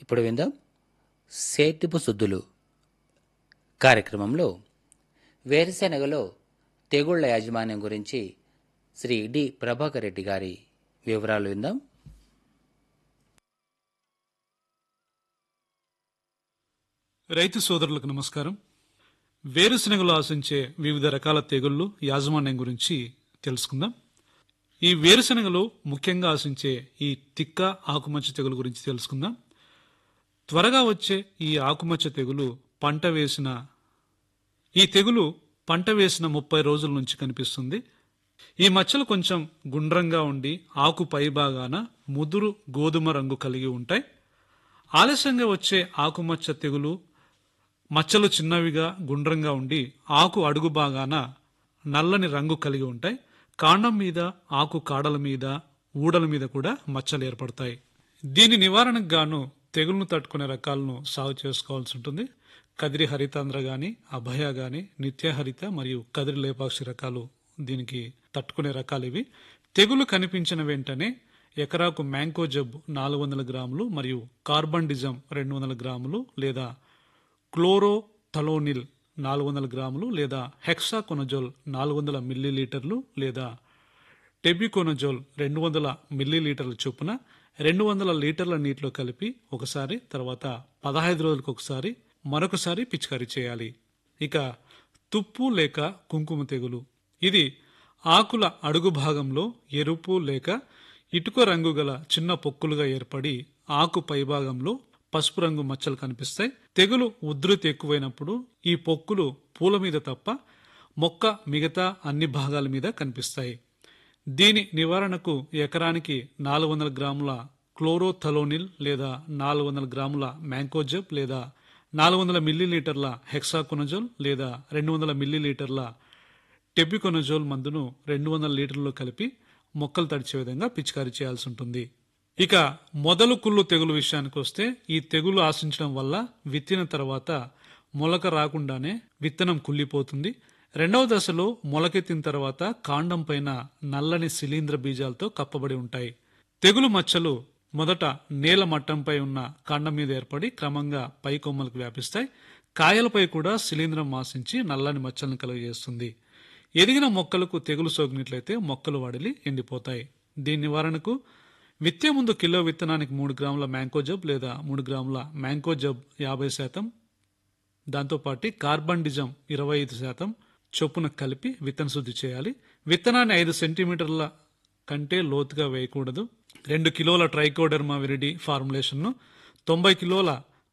ఇప్పుడు విందాం సేటిపు సుద్దులు కార్యక్రమంలో వేరుశెనగలో తెగుళ్ల యాజమాన్యం గురించి శ్రీ డి ప్రభాకర్ రెడ్డి గారి వివరాలు విందాం రైతు సోదరులకు నమస్కారం వేరుశనగలు ఆశించే వివిధ రకాల తెగుళ్లు యాజమాన్యం గురించి తెలుసుకుందాం ఈ వేరుశనగలు ముఖ్యంగా ఆశించే ఈ తిక్క ఆకుమచ్చ తెగులు గురించి తెలుసుకుందాం త్వరగా వచ్చే ఈ ఆకుమచ్చ తెగులు పంట వేసిన ఈ తెగులు పంట వేసిన ముప్పై రోజుల నుంచి కనిపిస్తుంది ఈ మచ్చలు కొంచెం గుండ్రంగా ఉండి ఆకు పైభాగాన ముదురు గోధుమ రంగు కలిగి ఉంటాయి ఆలస్యంగా వచ్చే ఆకుమచ్చ తెగులు మచ్చలు చిన్నవిగా గుండ్రంగా ఉండి ఆకు అడుగు భాగాన నల్లని రంగు కలిగి ఉంటాయి కాండం మీద ఆకు కాడల మీద ఊడల మీద కూడా మచ్చలు ఏర్పడతాయి దీని నివారణకు గాను తెగులను తట్టుకునే రకాలను సాగు చేసుకోవాల్సి ఉంటుంది కదిరి హరితాంధ్ర గాని అభయ గాని నిత్య హరిత మరియు కదిరి లేపాక్షి రకాలు దీనికి తట్టుకునే రకాలు ఇవి తెగులు కనిపించిన వెంటనే ఎకరాకు మ్యాంకో జబ్ నాలుగు వందల గ్రాములు మరియు కార్బన్ డిజం రెండు వందల గ్రాములు లేదా క్లోరో థలోనిల్ నాలుగు వందల గ్రాములు లేదా హెక్సాకొనజోల్ నాలుగు వందల మిల్లీలీటర్లు లేదా టెబికోనజోల్ రెండు వందల మిల్లీలీటర్ల చొప్పున రెండు వందల లీటర్ల నీటిలో కలిపి ఒకసారి తర్వాత పదహైదు రోజులకు ఒకసారి మరొకసారి పిచికారీ చేయాలి ఇక తుప్పు లేక కుంకుమ తెగులు ఇది ఆకుల అడుగు భాగంలో ఎరుపు లేక ఇటుక రంగు గల చిన్న పొక్కులుగా ఏర్పడి ఆకు పైభాగంలో పసుపు రంగు మచ్చలు కనిపిస్తాయి తెగులు ఉధృతి ఎక్కువైనప్పుడు ఈ పొక్కులు పూల మీద తప్ప మొక్క మిగతా అన్ని భాగాల మీద కనిపిస్తాయి దీని నివారణకు ఎకరానికి నాలుగు వందల గ్రాముల క్లోరోథలోనిల్ లేదా నాలుగు వందల గ్రాముల మ్యాంకోజెబ్ లేదా నాలుగు వందల మిల్లీలీటర్ల హెక్సాకొనజోల్ లేదా రెండు వందల మిల్లీలీటర్ల టెబికొనజోల్ మందును రెండు వందల లీటర్లలో కలిపి మొక్కలు తడిచే విధంగా పిచికారీ చేయాల్సి ఉంటుంది ఇక మొదలు కుళ్ళు తెగులు విషయానికి వస్తే ఈ తెగులు ఆశించడం వల్ల విత్తిన తర్వాత మొలక రాకుండానే విత్తనం కుళ్ళిపోతుంది రెండవ దశలో మొలకెత్తిన తర్వాత కాండం పైన నల్లని శిలీంద్ర బీజాలతో కప్పబడి ఉంటాయి తెగులు మచ్చలు మొదట నేల మట్టంపై ఉన్న కాండం మీద ఏర్పడి క్రమంగా పై కొమ్మలకు వ్యాపిస్తాయి కాయలపై కూడా శిలీంద్రం ఆశించి నల్లని మచ్చలను కలుగజేస్తుంది ఎదిగిన మొక్కలకు తెగులు సోకినట్లయితే మొక్కలు వాడిలి ఎండిపోతాయి దీని నివారణకు విత్తే ముందు కిలో విత్తనానికి మూడు గ్రాముల మ్యాంకోజబ్ లేదా మూడు గ్రాముల మ్యాంకోజబ్ యాభై శాతం దాంతోపాటు కార్బన్ డిజం ఇరవై ఐదు శాతం చొప్పున కలిపి విత్తన శుద్ధి చేయాలి విత్తనాన్ని ఐదు సెంటీమీటర్ల కంటే లోతుగా వేయకూడదు రెండు కిలోల ట్రైకోడర్మా విరిడి ఫార్ములేషన్ను తొంభై కిలోల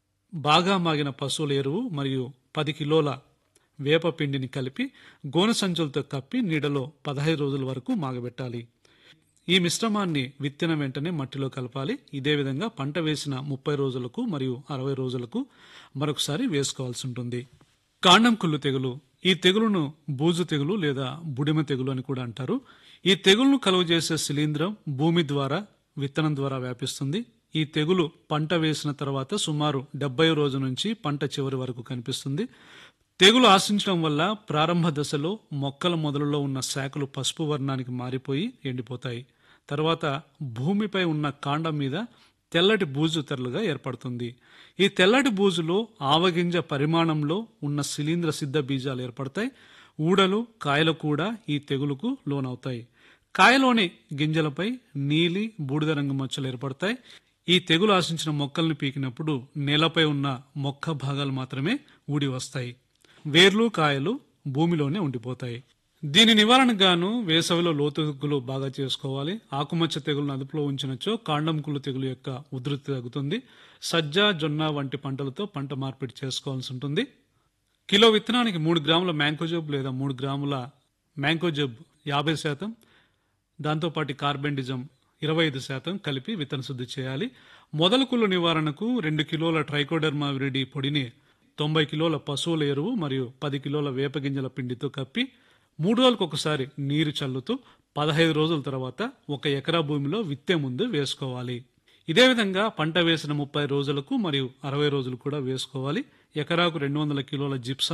బాగా మాగిన పశువుల ఎరువు మరియు పది కిలోల వేప పిండిని కలిపి గోనె సంచులతో కప్పి నీడలో పదహైదు రోజుల వరకు మాగబెట్టాలి ఈ మిశ్రమాన్ని విత్తిన వెంటనే మట్టిలో కలపాలి ఇదే విధంగా పంట వేసిన ముప్పై రోజులకు మరియు అరవై రోజులకు మరొకసారి వేసుకోవాల్సి ఉంటుంది కాండం కుళ్ళు తెగులు ఈ తెగులును బూజు తెగులు లేదా బుడిమ తెగులు అని కూడా అంటారు ఈ తెగులును కలుగజేసే శిలీంద్రం భూమి ద్వారా విత్తనం ద్వారా వ్యాపిస్తుంది ఈ తెగులు పంట వేసిన తర్వాత సుమారు డెబ్బై రోజు నుంచి పంట చివరి వరకు కనిపిస్తుంది తెగులు ఆశించడం వల్ల ప్రారంభ దశలో మొక్కల మొదలలో ఉన్న శాఖలు పసుపు వర్ణానికి మారిపోయి ఎండిపోతాయి తర్వాత భూమిపై ఉన్న కాండం మీద తెల్లటి బూజు తెరలుగా ఏర్పడుతుంది ఈ తెల్లటి బూజులో ఆవగింజ పరిమాణంలో ఉన్న శిలీంద్ర సిద్ధ బీజాలు ఏర్పడతాయి ఊడలు కాయలు కూడా ఈ తెగులుకు లోనవుతాయి కాయలోని గింజలపై నీలి బూడిద రంగు మచ్చలు ఏర్పడతాయి ఈ తెగులు ఆశించిన మొక్కల్ని పీకినప్పుడు నేలపై ఉన్న మొక్క భాగాలు మాత్రమే ఊడి వస్తాయి వేర్లు కాయలు భూమిలోనే ఉండిపోతాయి దీని నివారణకు గాను వేసవిలో లోతుగులు బాగా చేసుకోవాలి ఆకుమచ్చ తెగులను అదుపులో ఉంచినచో కాండం కుళ్ళు తెగులు యొక్క ఉధృతి తగ్గుతుంది సజ్జ జొన్న వంటి పంటలతో పంట మార్పిడి చేసుకోవాల్సి ఉంటుంది కిలో విత్తనానికి మూడు గ్రాముల మ్యాంకోజబ్ లేదా మూడు గ్రాముల మ్యాంకోజబ్ యాభై శాతం దాంతోపాటు కార్బెండిజం ఇరవై ఐదు శాతం కలిపి విత్తన శుద్ధి చేయాలి మొదలకుళ్ళు నివారణకు రెండు కిలోల ట్రైకోడర్మా విరిడి పొడిని తొంభై కిలోల పశువుల ఎరువు మరియు పది కిలోల వేపగింజల పిండితో కప్పి మూడు రోజులకు ఒకసారి నీరు చల్లుతూ పదహైదు రోజుల తర్వాత ఒక ఎకరా భూమిలో విత్తే ముందు వేసుకోవాలి ఇదే విధంగా పంట వేసిన ముప్పై రోజులకు మరియు అరవై రోజులు కూడా వేసుకోవాలి ఎకరాకు రెండు వందల కిలోల జిప్సం